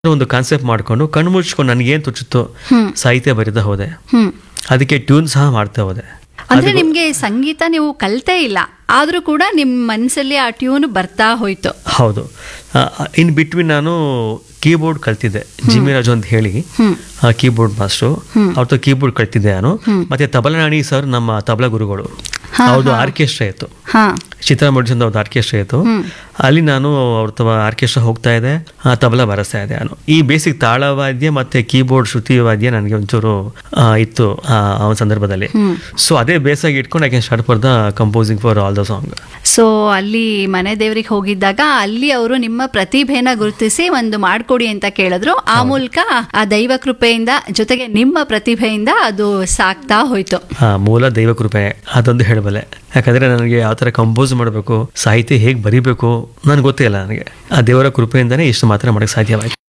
ಒಂದು ಕಾನ್ಸೆಪ್ಟ್ ಮಾಡ್ಕೊಂಡು ಕಣ್ಣು ಮುಚ್ಕೊಂಡು ನನಗೇನು ತುಚ್ಚುತ್ತೋ ಸಾಹಿತ್ಯ ಬರಿತಾ ಹೋದೆ ಹ್ಮ್ ಅದಕ್ಕೆ ಟ್ಯೂನ್ ಸಹ ಮಾಡ್ತಾ ಹೋದೆ ಅಂದ್ರೆ ನಿಮ್ಗೆ ಸಂಗೀತ ನೀವು ಕಲ್ತೇ ಇಲ್ಲ ಆದ್ರೂ ಕೂಡ ನಿಮ್ ಮನಸ್ಸಲ್ಲಿ ಆ ಟ್ಯೂನ್ ಬರ್ತಾ ಹೋಯ್ತು ಹೌದು ಇನ್ ಬಿಟ್ವೀನ್ ನಾನು ಕೀಬೋರ್ಡ್ ಕಲ್ತಿದ್ದೆ ಜಿಮ್ಮಿ ರಾಜು ಅಂತ ಹೇಳಿ ಕೀಬೋರ್ಡ್ ಮಾಸ್ಟ್ರು ಅವ್ರದ್ದು ಕೀಬೋರ್ಡ್ ಕಲ್ತಿದ್ದೆ ನಾನು ಮತ್ತೆ ತಬಲನಾಣಿ ಸರ್ ನಮ್ಮ ತಬಲಾ ಗುರುಗಳು ಅವ್ರದ್ದು ಆರ್ಕೆಸ್ಟ್ರಾ ಇತ್ತು ಹಾ ಚಿತ್ರ ಮುಡಿಸಿದ ಅವ್ರದ್ದು ಆರ್ಕೆಸ್ಟ್ರಾ ಇತ್ತು ಅಲ್ಲಿ ನಾನು ಅವ್ರ ತವ ಆರ್ಕೆಸ್ಟ್ರಾ ಹೋಗ್ತಾ ಇದೆ ಆ, ತಬಲಾ ಬರೆಸ್ತಾ ಇದ್ದೆ ನಾನು ಈ ಬೇಸಿಕ್ ತಾಳವಾದ್ಯ ಮತ್ತೆ ಕೀಬೋರ್ಡ್ ಶ್ರುತಿ ವಾದ್ಯ ನನಗೆ ಒಂಚೂರು ಆ, ಇತ್ತು ಆ ಆ ಒಂದು ಸಂದರ್ಭದಲ್ಲಿ ಸೊ ಅದೇ ಬೇಸಾಗಿ ಇಟ್ಕೊಂಡು I can start for the composing for all the song so ಅಲ್ಲಿ ಮನೆ ದೇವ್ರಿಗೆ ಹೋಗಿದ್ದಾಗ ಅಲ್ಲಿ ಅವರು ನಿಮ್ಮ ಪ್ರತಿಭೆನ ಗುರುತಿಸಿ ಒಂದು ಮಾಡ್ಕೊಡಿ ಅಂತ ಕೇಳಿದ್ರು ಆ ಮೂಲಕ ಆ ದೈವ ಕೃಪೆಯಿಂದ ಜೊತೆಗೆ ನಿಮ್ಮ ಪ್ರತಿಭೆಯಿಂದ ಅದು ಸಾಕ್ತಾ ಹೋಯ್ತು ಆ, ಮೂಲ ದೈವ ಕೃಪೆ ಅದೊಂದು ಹೇಳಬಲ್ಲೆ ಯಾಕಂದ್ರೆ ನನಗೆ ಯಾವ ಥರ ಕಂಪೋಸ್ ಮಾಡಬೇಕು ಸಾಹಿತ್ಯ ಹೇಗೆ ಬರಿಬೇಕು ನನಗೆ ಗೊತ್ತೇ ಇಲ್ಲ ನನಗೆ ಆ ದೇವರ ಕೃಪೆಯಿಂದನೇ ಇಷ್ಟು ಮಾತ್ರ ಮಾಡೋಕ್ಕೆ ಸಾಧ್ಯವಾಯಿತು